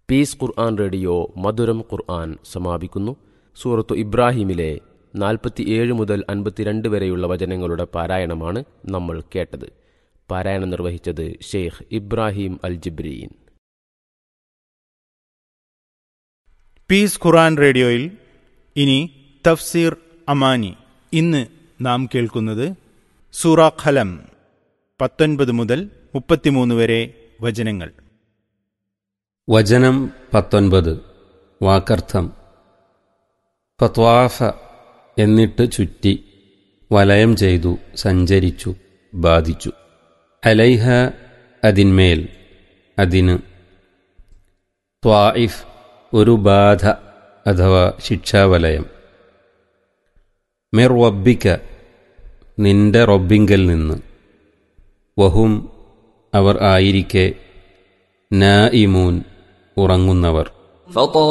piece ഖുർആൻ radio മധുരം ഖുർആൻ സമാപിക്കുന്നു സൂറത്തു ഇബ്രാഹിമിലെ നാൽപ്പത്തിയേഴ് മുതൽ അൻപത്തിരണ്ട് വരെയുള്ള വചനങ്ങളുടെ പാരായണമാണ് നമ്മൾ കേട്ടത് പാരായണം നിർവഹിച്ചത് Sheikh Ibrahim Al Jibreen Peace Quran റേഡിയോയിൽ ഇനി തഫ്സീർ അമാനി ഇന്ന് നാം കേൾക്കുന്നത് സൂറ ഖലം പത്തൊൻപത് മുതൽ മുപ്പത്തിമൂന്ന് വരെ വചനങ്ങൾ വചനം പത്തൊൻപത് വാക്കർത്ഥം ഫത്വാഫ എന്നിട്ട് ചുറ്റി വലയം ചെയ്തു സഞ്ചരിച്ചു ബാധിച്ചു അലൈഹ അതിന്മേൽ അതിന് ത്വായിഫ് ഒരു ബാധ അഥവാ ശിക്ഷാവലയം മിർ വബ്ബിക്ക നിന്റെ റബ്ബിങ്കൽ നിന്ന് വഹും അവർ ആയിരിക്കെ നായിമൂൻ ഉറങ്ങുന്നവർ